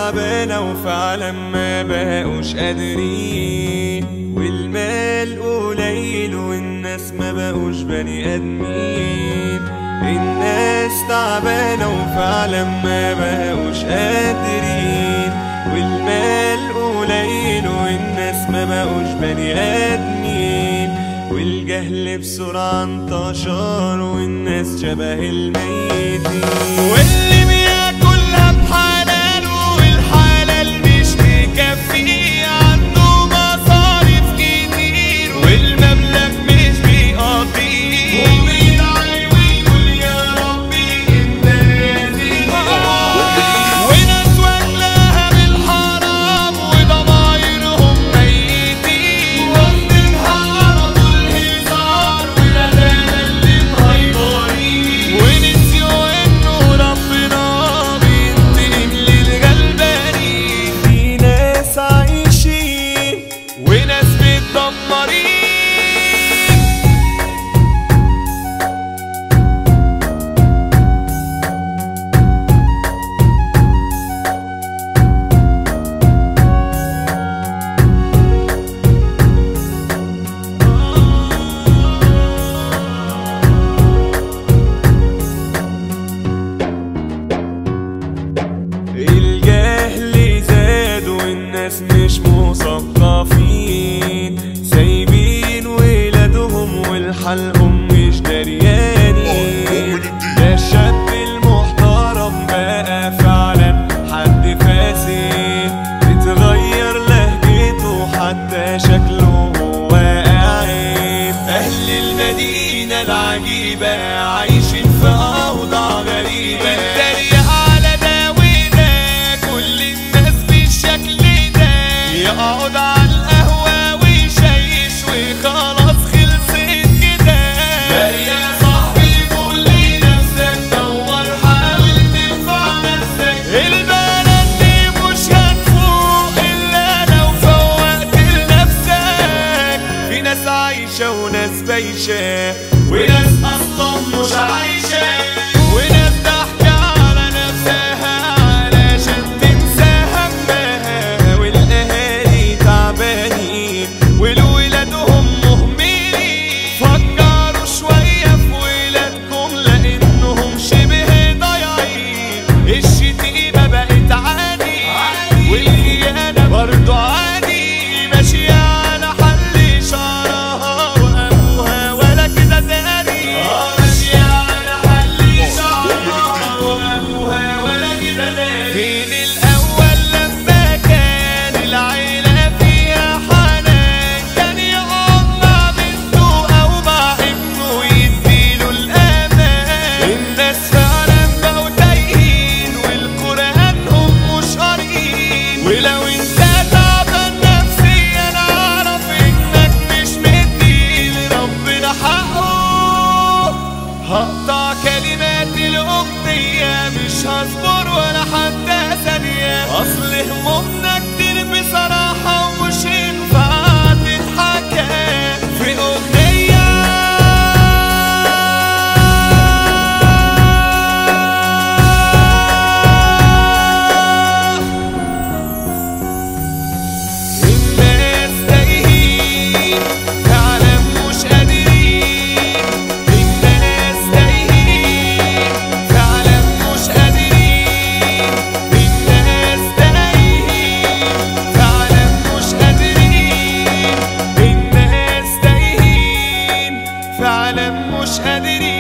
تعبانة وفعلا ما بقوش قادرين والمال قليل والناس ما بقوش بني ادمين الناس تعبانة وفعلا ما بقوش قادرين والمال قليل والناس ما بقوش بني ادمين والجهل بسرعة انتشر والناس شبه الميتين واللي بياكلها بحلال والحلال مش مكفيه عنده مصاريف كتير والمبلغ مش بيقضيه وبيدعي ويقول يا ربي انت الرزيق وناس واكلاها بالحرام وضمايرهم ميتين واخدينها على طول هزار والأغاني اللي مهيبرين ونسيوا انه ربنا بينتقم للغلبانين في ناس عايشين وناس متدمرين الجهل زاد والناس مش مثقفين سايبين ولادهم والحلقهم مش دريانين ده الشاب المحترم بقى فعلا حد فاسد بتغير لهجته حتى شكله هو قاعد اهل المدينة العجيبة عايشين في اوضاع غريبة التريق على ده وده كل الناس بالشكل ده يقعد على القهوة ويشيش وخلاص خلصت كده يا صاحبي قول لنفسك دور حاول تنفع نفسك البلد دي مش هتفوق الا لو فوقت لنفسك في ناس عايشة وناس بايشة وناس اصلا مش عايشة وناس ضحكة على نفسها علشان تنسى همها والاهالي تعبانين والولادهم مهملين فكروا شوية في ولادكم لانهم شبه ضايعين الشتيمة بقت عادي والخيانة برضو عادي ماشية على حل شعرها وابوها ولا كده داري ماشية على حل شعرها وابوها ولا كده داري فين الاول لما كان العيلة فيها حنان كان يقعد مع بنته او مع ابنه يديله الامان الناس فعلا بقوا تايهين والقران هم مش قارئين ولو انت تعبان نفسيا اعرف انك مش مدي لربنا حقه هقطع كلمات الأغنية مش هصبر ولا حتى ثانية أصل همومنا كتير بصراحة ومش ينفع تتحكى في أغنية الناس تايهين فعلا مش قادرين الناس تايهين فعلا مش قادرين الناس تايهين فعلا مش قادرين الناس تايهين فعلا مش قادرين